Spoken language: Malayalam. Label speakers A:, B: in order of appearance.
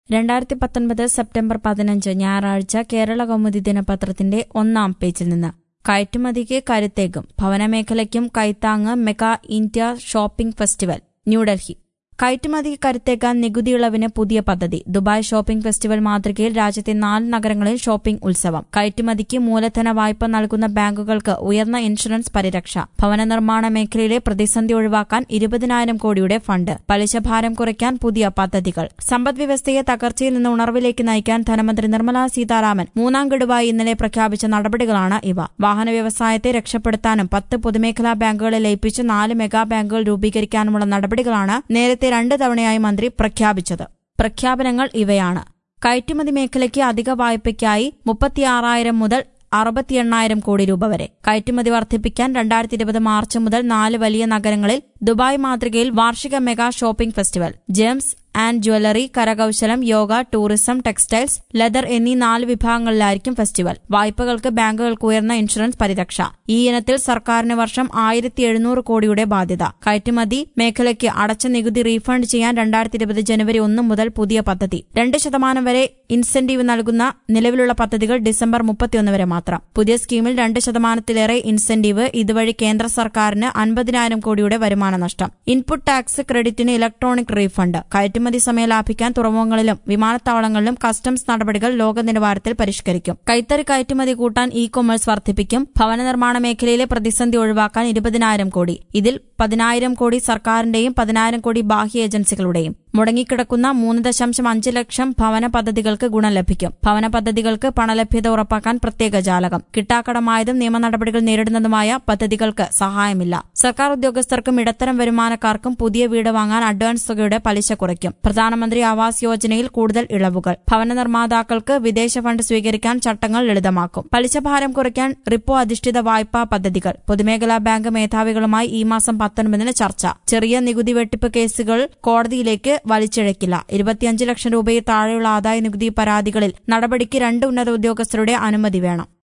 A: രണ്ടായിരത്തി പത്തൊൻപത് സെപ്റ്റംബർ പതിനഞ്ച് ഞായറാഴ്ച കേരള കൗമുദി ദിനപത്രത്തിന്റെ ഒന്നാം പേജിൽ നിന്ന് കയറ്റുമതിക്ക് കരുത്തേകും ഭവനമേഖലയ്ക്കും കൈത്താങ്ങ് mega India shopping festival New Delhi കയറ്റുമതിക്ക് കരുത്തേക്കാൻ നികുതി ഇളവിന് പുതിയ പദ്ധതി ദുബായ് ഷോപ്പിംഗ് ഫെസ്റ്റിവൽ മാതൃകയിൽ രാജ്യത്തെ നാല് നഗരങ്ങളിൽ ഷോപ്പിംഗ് ഉത്സവം കയറ്റുമതിക്ക് മൂലധന വായ്പ നൽകുന്ന ബാങ്കുകൾക്ക് ഉയർന്ന ഇൻഷുറൻസ് പരിരക്ഷ ഭവന നിർമ്മാണ മേഖലയിലെ പ്രതിസന്ധി ഒഴിവാക്കാൻ ഇരുപതിനായിരം കോടിയുടെ ഫണ്ട് പലിശഭാരം കുറയ്ക്കാൻ പുതിയ പദ്ധതികൾ സമ്പദ്വ്യവസ്ഥയെ തകർച്ചയിൽ നിന്ന് ഉണർവിലേക്ക് നയിക്കാൻ ധനമന്ത്രി നിർമ്മലാ സീതാരാമൻ മൂന്നാം ഗഡുവായി ഇന്നലെ പ്രഖ്യാപിച്ച നടപടികളാണ് ഇവ വാഹന വ്യവസായത്തെ രക്ഷപ്പെടുത്താനും പത്ത് പൊതുമേഖലാ ബാങ്കുകളെ ലയിപ്പിച്ച് നാല് മെഗാ ബാങ്കുകൾ രൂപീകരിക്കാനുമുള്ള നടപടികളാണ് നേരത്തെ രണ്ട് തവണയായി മന്ത്രി പ്രഖ്യാപിച്ചത് പ്രഖ്യാപനങ്ങൾ ഇവയാണ് കയറ്റുമതി മേഖലയ്ക്ക് അധിക വായ്പയ്ക്കായി മുപ്പത്തിയാറായിരം മുതൽ അറുപത്തി എണ്ണായിരം കോടി രൂപ വരെ കയറ്റുമതി വർദ്ധിപ്പിക്കാൻ രണ്ടായിരത്തി ഇരുപത് മാർച്ച് മുതൽ നാല് വലിയ നഗരങ്ങളിൽ ദുബായ് മാതൃകയിൽ വാർഷിക mega shopping festival gems and jewellery കരകൌശലം യോഗ ടൂറിസം ടെക്സ്റ്റൈൽസ് ലെതർ എന്നീ നാല് വിഭാഗങ്ങളിലായിരിക്കും ഫെസ്റ്റിവൽ വായ്പകൾക്ക് ബാങ്കുകൾക്ക് ഉയർന്ന ഇൻഷുറൻസ് പരിരക്ഷ ഈ ഇനത്തിൽ സർക്കാരിന് വർഷം ആയിരത്തി എഴുന്നൂറ് കോടിയുടെ ബാധ്യത കയറ്റുമതി മേഖലയ്ക്ക് അടച്ച നികുതി റീഫണ്ട് ചെയ്യാൻ രണ്ടായിരത്തി ഇരുപത് ജനുവരി ഒന്ന് മുതൽ പുതിയ പദ്ധതി രണ്ട് ശതമാനം വരെ ഇൻസെന്റീവ് നൽകുന്ന നിലവിലുള്ള പദ്ധതികൾ ഡിസംബർ മുപ്പത്തിയൊന്ന് വരെ മാത്രം പുതിയ സ്കീമിൽ രണ്ട് ശതമാനത്തിലേറെ ഇൻസെന്റീവ് ഇതുവഴി കേന്ദ്ര സർക്കാരിന് അൻപതിനായിരം കോടിയുടെ വരുമാന നഷ്ടം ഇൻപുട്ട് ടാക്സ് ക്രെഡിറ്റിന് ഇലക്ട്രോണിക് റീഫണ്ട് കയറ്റുമതി സമയം ലാഭിക്കാൻ തുറമുഖങ്ങളിലും വിമാനത്താവളങ്ങളിലും കസ്റ്റംസ് നടപടികൾ ലോക നിലവാരത്തിൽ പരിഷ്കരിക്കും കൈത്തറി കയറ്റുമതി കൂട്ടാൻ ഇ കൊമേഴ്സ് വർദ്ധിപ്പിക്കും ഭവന നിർമ്മാണ മേഖലയിലെ പ്രതിസന്ധി ഒഴിവാക്കാൻ ഇരുപതിനായിരം കോടി ഇതിൽ പതിനായിരം കോടി സർക്കാരിന്റെയും പതിനായിരം കോടി ബാഹ്യ ഏജൻസികളുടെയും മുടങ്ങിക്കിടക്കുന്ന മൂന്ന് ദശാംശം അഞ്ച് ലക്ഷം ഭവന പദ്ധതികൾക്ക് ഗുണം ലഭിക്കും ഭവന പദ്ധതികൾക്ക് പണലഭ്യത ഉറപ്പാക്കാൻ പ്രത്യേക ജാലകം കിട്ടാക്കടമായതും നിയമ നടപടികൾ നേരിടുന്നതുമായ പദ്ധതികൾക്ക് സഹായമില്ല സർക്കാർ ഉദ്യോഗസ്ഥർക്കും ഇടത്തരം വരുമാനക്കാർക്കും പുതിയ വീട് വാങ്ങാൻ അഡ്വാൻസ് തുകയുടെ പലിശ കുറയ്ക്കും പ്രധാനമന്ത്രി ആവാസ് യോജനയിൽ കൂടുതൽ ഇളവുകൾ ഭവന നിർമ്മാതാക്കൾക്ക് വിദേശ ഫണ്ട് സ്വീകരിക്കാൻ ചട്ടങ്ങൾ ലളിതമാക്കും പലിശഭാരം കുറയ്ക്കാൻ റിപ്പോ അധിഷ്ഠിത വായ്പാ പദ്ധതികൾ പൊതുമേഖലാ ബാങ്ക് മേധാവികളുമായി ഈ മാസം പത്തൊൻപതിന് ചർച്ച ചെറിയ നികുതി വെട്ടിപ്പ് കേസുകൾ കോടതിയിലേക്ക് വലിച്ചിഴക്കില്ല ഇരുപത്തിയഞ്ച് ലക്ഷം രൂപയിൽ താഴെയുള്ള ആദായ നികുതി പരാതികളിൽ നടപടിക്ക് രണ്ട് ഉന്നത ഉദ്യോഗസ്ഥരുടെ അനുമതി വേണം